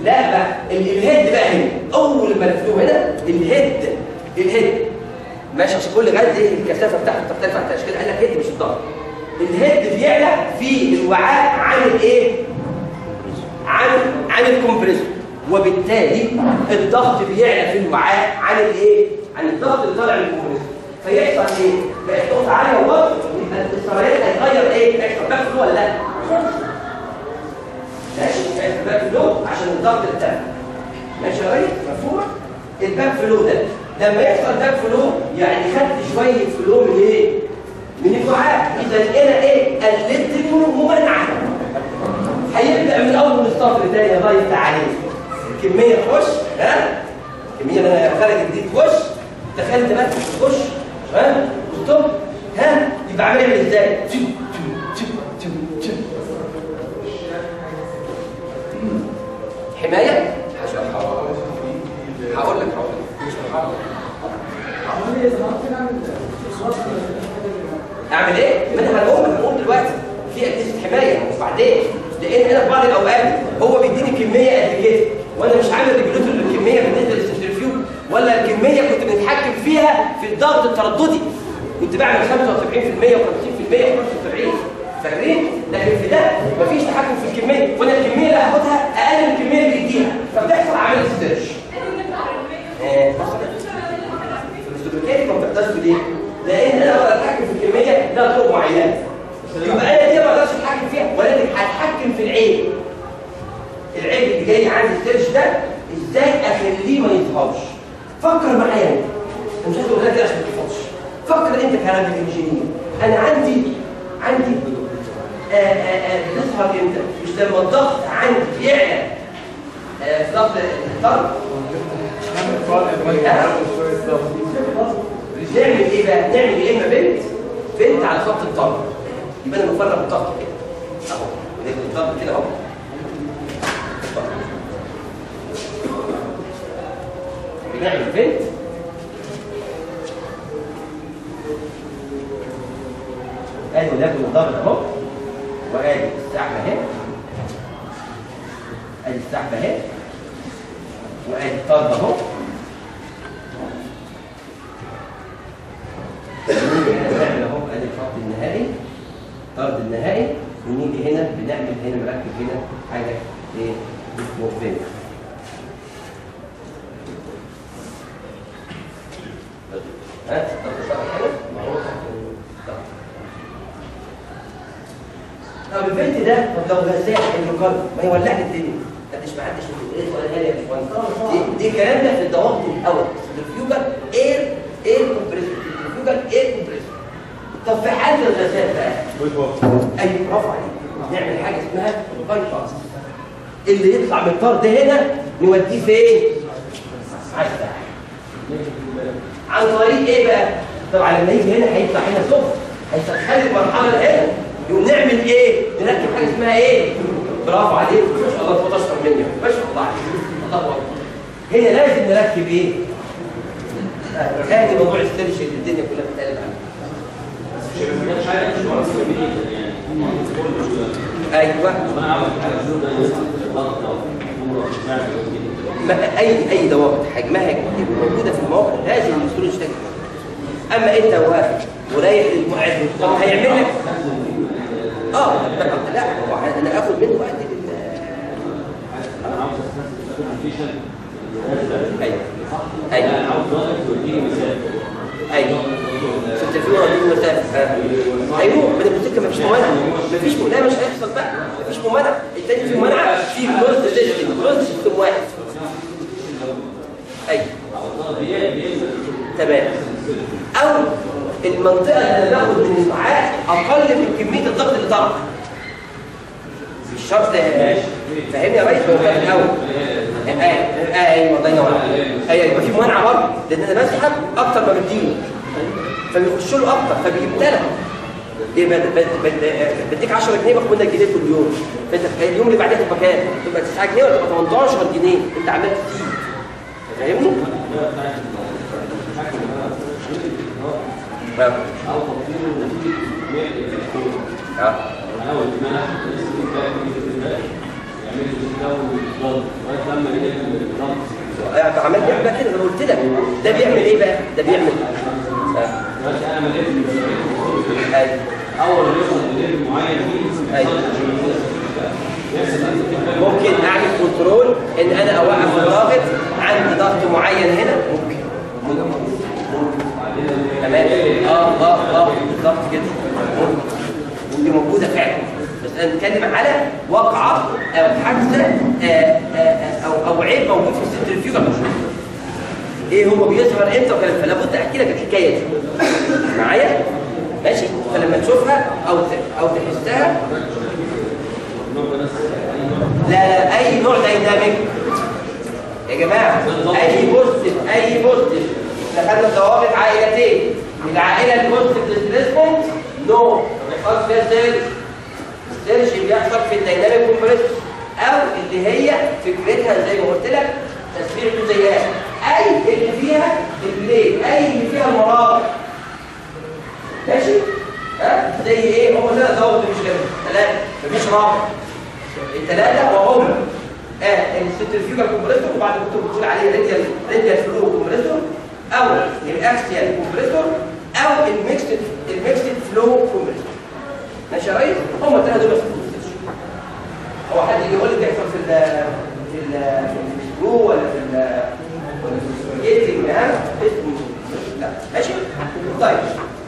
لا بقى ال- الهيد بقى هنا اول ما الفلو هنا الهيد الهيد ماشي عشان كل غاز ايه الكثافه بتاعته بتختلف عن التشكيل قال لك هيد مش الضغط الهيد بيعلى في الوعاء عن الايه عن عن الكمبريسور وبالتالي الضغط بيعلى في الوعاء عن الايه عن الضغط اللي طالع من الكمبريسور فيحصل ايه بقت ضغط عاليه وضغط يبقى السريان هيغير ايه هيحصل باك فلو ولا لا ماشي هيحصل باك فلو عشان الضغط ارتفع ماشي يا ريس مفهومه الباك فلو ده لما يحصل باك فلو يعني خدت شويه فلو من ايه من الوعاء اذا انا ايه قللت الممنعه هيبدا من اول السطر تاني يا ضيف عليه الكميه تخش ها الكميه اللي انا خارج دي تخش دخلت بقى تخش ها ستوب ها يبقى عامل اعمل ازاي تشو تشو تشو تشو تشو. حمايه هشرحها هقول لك هقول لك اعمل ايه؟ ما انا هنقول هنقول دلوقتي في اجهزه حمايه وبعدين لان انا في بعض الاوقات هو بيديني كميه قد كده وانا مش عامل ريجوليتور للكميه بالنسبه للسنترفيوج ولا الكميه كنت بنتحكم فيها في الضغط الترددي كنت بعمل 75% و50% و75 فاهمين؟ لكن في ده مفيش تحكم في الكميه وانا الكميه اللي هاخدها اقل من الكميه اللي بيديها فبتحصل عمليه ستريتش آه، الاستروكات ما بتقدرش ليه؟ لان انا اقدر اتحكم في الكميه لها طرق معينه يبقى انا دي ما اقدرش اتحكم فيها ولكن هتحكم في العيب العيب اللي جاي عندي السيرش ده ازاي اخليه ما يظهرش فكر معايا انت أنا مش عايز اقول لك كده عشان ما تفوتش فكر انت كراجل انجينير انا عندي عندي آه، آه، آه، بتظهر امتى مش لما الضغط عندي يعلى آه، في ضغط الضغط نعمل ايه بقى؟ نعمل يا اما بنت بنت على خط الضغط يبقى انا بفرغ الضغط كده اهو نقلب الضغط كده اهو بنعمل بنت ادي ولكن الضغط اهو وادي السحبه اهي ادي السحبه اهي وادي الطرد اهو نعمل اهو ادي الخط النهائي طرد النهائي ونيجي هنا بنعمل هنا مركب هنا حاجه ايه اسمه فين ها طب تشرح حاجه ما هو طب. طب البنت ده طب لو غزال المقارنه ما يولع لي الدنيا محدش محدش ايه ولا غالي يا باشمهندس دي- دي الكلام ده في الضوابط الاول الفيوجر اير اير كومبريسور الفيوجر اير كومبريسور طب في حاله الغازات بقى ايوه برافو عليك نعمل حاجه اسمها باي باس اللي يطلع من الطار ده هنا نوديه فين؟ على الساحل عن طريق ايه بقى؟ طبعا لما يجي هنا هيطلع هنا سخن هيستدخل المرحله اللي هنا يقوم نعمل ايه؟ نركب حاجه اسمها ايه؟ برافو عليك ما شاء الله تفوت اشطر مني ما شاء الله عليك الله اكبر هنا لازم نركب ايه؟ هذه موضوع السيرش اللي الدنيا كلها بتتقلب عنه ايوه ما اي اي ضوابط حجمها موجوده في الموقع لازم المسؤول يشتغل اما انت واقف ورايح للمعد طب هيعمل لك اه لا هو انا اخد منه وقت لل- ايوه ايوه ايوه سنترفيوج دي مسافه ايوه ما ده بتفكر مفيش ممانعه مفيش لا مش هيحصل بقى مفيش ممانعه التاني في ممانعه في كلوز سيستم كلوز سيستم واحد ايوه تمام او المنطقه اللي انا باخد من الوعاء اقل من كميه الضغط اللي طلع مش شرط فاهمني يا ريس ولا الاول ايوه الله ينور عليك ايوه يبقى في ممانعه برضه لان انا بسحب اكتر ما بديله فبيخش له اكتر فبيمتلك ايه بد- بد- بد- بديك 10 جنيه باخد منك جنيه كل يوم فانت اليوم اللي بعدها تبقى كام؟ تبقى 9 جنيه ولا تبقى 18 جنيه انت عمال تزيد فاهمني؟ اه اه يعني عمال بيعمل بقى كده زي ما قلت لك ده بيعمل ايه بقى؟ ده بيعمل آه. أيوة. اول ما يوصل لليفل معين فيه أيوة. ممكن اعمل كنترول ان انا اوقف الضغط عند ضغط معين هنا ممكن تمام اه اه اه بالظبط كده ممكن. ودي موجوده فعلا بس انا بنتكلم على واقعه او حادثه آه، آه، آه، او او عيب موجود في السنترفيوجر ايه هو بيظهر امتى وكلام فلا بد احكي لك الحكايه دي معايا ماشي فلما تشوفها او ت- او تحسها لا لا اي نوع دايناميك يا جماعه اي بوزيتيف اي بوزيتيف احنا خدنا ضوابط عائلتين العائله البوزيتيف ريسبونس نو خلاص فيها سيرش سيرش بيحصل في الدايناميك كومبريسور او اللي هي فكرتها زي ما قلت لك تسبيح الجزيئات اي اللي فيها البليد اي اللي فيها المراوح ماشي ها زي ايه هم ثلاث ضوابط مش كده ثلاثه مفيش رابع الثلاثه وهم آه السنترفيوجال كومبريسور وبعد كنت بتقول عليه راديال راديال فلو كومبريسور او الاكسيال كومبريسور او الميكسد الميكسد فلو كومبريسور ماشي يا ريس هم الثلاثه دول بس هو حد يجي يقول لي بيحصل في ال في ال في السكرو ولا في ال ولا في السباجيتي ها اسمه لا ماشي طيب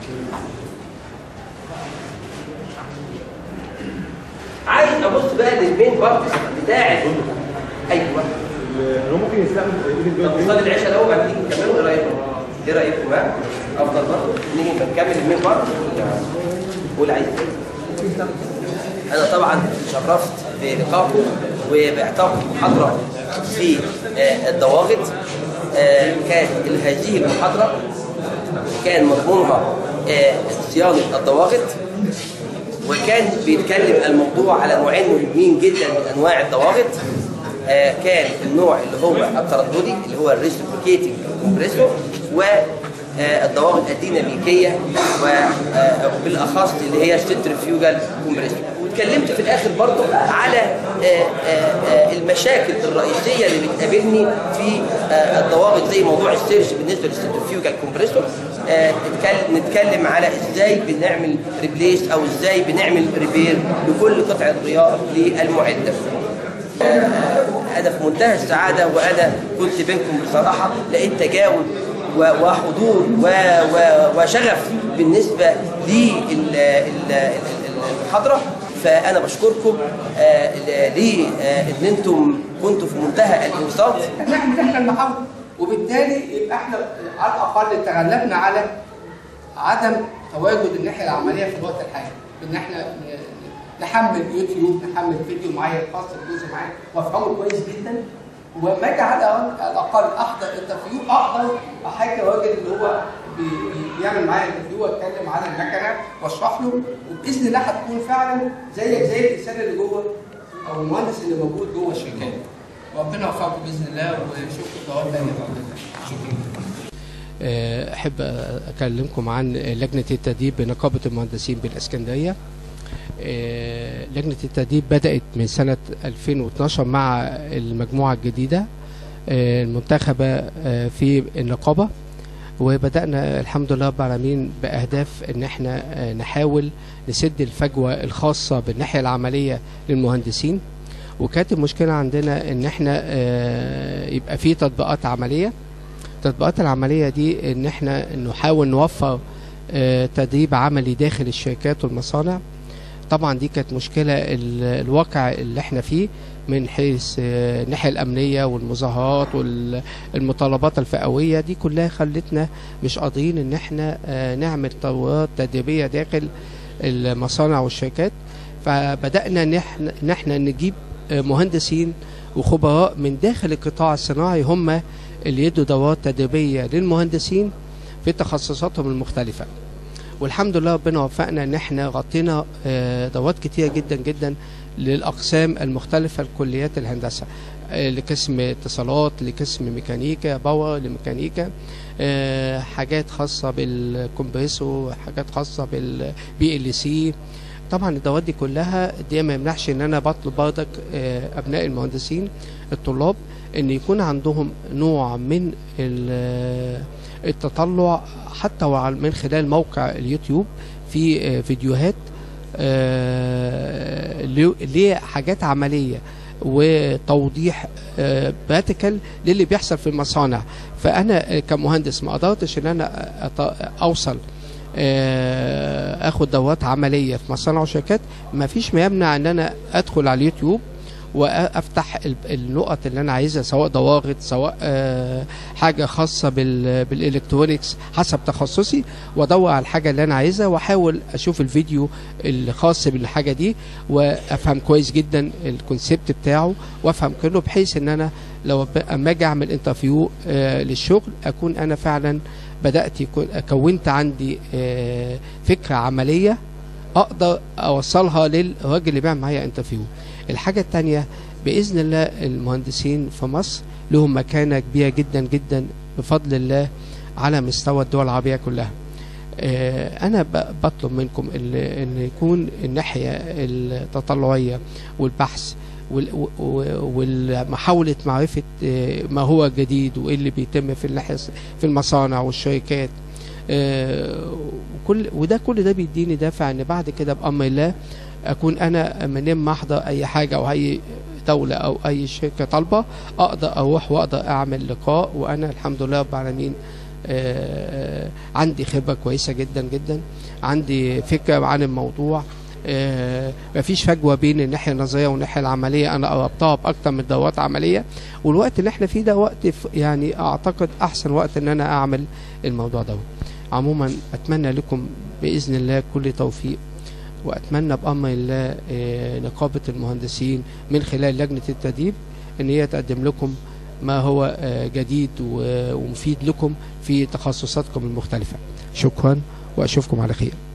عايز ابص بقى للمين بارتس بتاعت ايوه هو ممكن يستعمل ايفن طب نصلي العشاء الاول بعد نيجي نكمله ايه رايكم؟ ايه رايكم بقى؟ افضل برضه نيجي نكمل المين بارتس قول عايز ايه؟ انا طبعا شرفت بلقائكم وباعطائكم محاضره في آه، الضواغط آه، كانت هذه المحاضره كان مضمونها آه، صيانه الضواغط وكان بيتكلم الموضوع على نوعين مهمين جدا من انواع الضواغط آه، كان النوع اللي هو الترددي اللي هو الريسبروكيتنج كومبريسور والضواغط الديناميكيه وبالاخص اللي هي السنترفيوجال كومبريسور واتكلمت في الاخر برضو على آه، آه، آه، المشاكل الرئيسيه اللي بتقابلني في آه، الضواغط زي موضوع السيرش بالنسبه للسنترفيوجال كومبريسور آه، نتكلم نتكلم على ازاي بنعمل ريبليس او ازاي بنعمل ريبير لكل قطعه غيار للمعده آه، انا في منتهى السعاده وانا كنت بينكم بصراحه لقيت تجاوب و- وحضور و- و- وشغف بالنسبه للمحاضره فانا بشكركم آه، ل- ل- آه، ان انتم كنتوا في منتهى الانصات نعمل احنا المحاولة وبالتالي يبقى احنا على الاقل تغلبنا على عدم تواجد الناحيه العمليه في الوقت الحالي ان احنا ن- نحمل يوتيوب نحمل فيديو معين خاص بجزء معين وافهمه كويس جدا وما اجي على الاقل احضر انترفيو اقدر احاكي الراجل اللي هو بي- بي- بيعمل معايا انترفيو واتكلم على المكنه واشرح له وباذن الله هتكون فعلا زيك زي الانسان اللي جوه او المهندس اللي موجود جوه الشركات ربنا يوفقكم باذن الله وشكرا دورات ثانيه شكرا آه، أحب أكلمكم عن لجنة التدريب بنقابة المهندسين بالإسكندرية آه، لجنة التدريب بدأت من سنة 2012 مع المجموعة الجديدة آه، المنتخبة آه، في النقابة وبدأنا الحمد لله رب العالمين بأهداف إن احنا آه، نحاول نسد الفجوة الخاصة بالناحية العملية للمهندسين وكانت المشكلة عندنا إن احنا آه، يبقى في تطبيقات عملية التطبيقات العملية دي إن إحنا نحاول نوفر آه، تدريب عملي داخل الشركات والمصانع طبعا دي كانت مشكلة ال- الواقع اللي احنا فيه من حيث آه، الناحية الأمنية والمظاهرات والمطالبات الفئوية دي كلها خلتنا مش قادرين إن احنا آه، نعمل تطورات تدريبية داخل المصانع والشركات فبدأنا إن احنا- إن احنا نجيب آه، مهندسين وخبراء من داخل القطاع الصناعي هم اللي يدوا دورات تدريبيه للمهندسين في تخصصاتهم المختلفه والحمد لله ربنا وفقنا ان احنا غطينا آه، دورات كتيره جدا جدا للاقسام المختلفه لكليات الهندسه آه، لقسم اتصالات لقسم ميكانيكا باور لميكانيكا آه، حاجات خاصه بالكمبريسور حاجات خاصه بالبي ال سي طبعا الدورات دي كلها دي ما يمنعش ان انا بطلب برضك آه، ابناء المهندسين الطلاب ان يكون عندهم نوع من ال- التطلع حتى وعلى- من خلال موقع اليوتيوب في آه، فيديوهات آه، ل- لحاجات عمليه وتوضيح براتيكال للي بيحصل في المصانع فانا آه، كمهندس ما قدرتش ان انا أط- اوصل آه، اخد دورات عمليه في مصانع وشركات ما فيش ما يمنع ان انا ادخل على اليوتيوب وافتح ال- النقط اللي انا عايزها سواء ضواغط سواء آه، حاجه خاصه بال- بالالكترونيكس حسب تخصصي وادور على الحاجه اللي انا عايزها واحاول اشوف الفيديو الخاص بالحاجه دي وافهم كويس جدا الكونسيبت بتاعه وافهم كله بحيث ان انا لو ب- اما اجي اعمل انترفيو آه، للشغل اكون انا فعلا بدات يكون كونت عندي آه، فكره عمليه اقدر اوصلها للراجل اللي بيعمل معايا انترفيو الحاجه الثانيه باذن الله المهندسين في مصر لهم مكانه كبيره جدا جدا بفضل الله على مستوى الدول العربيه كلها آه، انا ب- بطلب منكم ال- ان يكون الناحيه التطلعيه والبحث وال- و- و- والمحاولة معرفة آه، ما هو جديد وإيه اللي بيتم في الناحية في المصانع والشركات آه، وكل وده كل ده بيديني دافع ان بعد كده بامر الله اكون انا منين ما احضر اي حاجه او اي دوله او اي شركه طالبه اقدر اروح واقدر اعمل لقاء وانا الحمد لله رب العالمين آه، عندي خبره كويسه جدا جدا عندي فكره عن الموضوع آه، مفيش فجوه بين الناحيه النظريه والناحيه العمليه انا قربتها باكتر من دورات عمليه والوقت اللي احنا فيه ده وقت ف- يعني اعتقد احسن وقت ان انا اعمل الموضوع ده عموما اتمنى لكم باذن الله كل توفيق واتمنى بامر الله آه، نقابه المهندسين من خلال لجنه التدريب ان هي تقدم لكم ما هو آه، جديد و- ومفيد لكم في تخصصاتكم المختلفه شكرا واشوفكم على خير